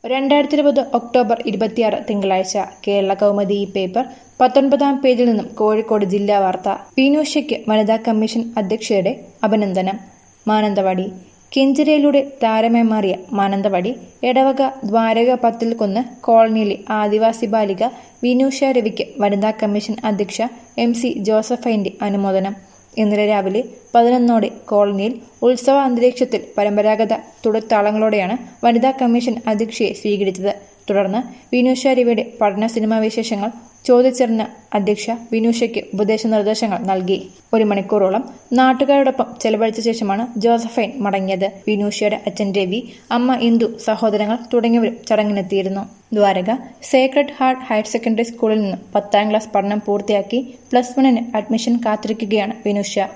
രണ്ടായിരത്തി ഇരുപത് ഒക്ടോബർ ഇരുപത്തിയാറ് തിങ്കളാഴ്ച കേരള കൗമുദി ഈ പേപ്പർ പത്തൊൻപതാം പേജിൽ നിന്നും കോഴിക്കോട് ജില്ലാ വാർത്ത പീനൂഷയ്ക്ക് വനിതാ കമ്മീഷൻ അധ്യക്ഷയുടെ അഭിനന്ദനം മാനന്തവാടി കിഞ്ചിരയിലൂടെ താരമായി മാറിയ മാനന്തവാടി എടവക ദ്വാരക പത്തിൽ കുന്ന് കോളനിയിലെ ആദിവാസി ബാലിക വിനൂഷ രവിക്ക് വനിതാ കമ്മീഷൻ അധ്യക്ഷ എം സി ജോസഫൈന്റെ അനുമോദനം ഇന്നലെ രാവിലെ പതിനൊന്നോടെ കോളനിയിൽ ഉത്സവ അന്തരീക്ഷത്തിൽ പരമ്പരാഗത തുടർത്താളങ്ങളോടെയാണ് വനിതാ കമ്മീഷൻ അധ്യക്ഷയെ സ്വീകരിച്ചത് തുടർന്ന് വിനൂഷ രവിയുടെ പഠന സിനിമാ വിശേഷങ്ങൾ ചോദിച്ചറിഞ്ഞ അധ്യക്ഷ വിനൂഷയ്ക്ക് ഉപദേശ നിർദ്ദേശങ്ങൾ നൽകി ഒരു മണിക്കൂറോളം നാട്ടുകാരോടൊപ്പം ചെലവഴിച്ച ശേഷമാണ് ജോസഫൈൻ മടങ്ങിയത് വിനൂഷയുടെ അച്ഛൻ രവി അമ്മ ഇന്ദു സഹോദരങ്ങൾ തുടങ്ങിയവരും ചടങ്ങിനെത്തിയിരുന്നു Dwaraka Sacred Heart higher secondary സ്കൂളിൽ നിന്നും പത്താം ക്ലാസ് പഠനം പൂർത്തിയാക്കി പ്ലസ് വണ്ണിന് അഡ്മിഷൻ കാത്തിരിക്കുകയാണ് വിനുഷ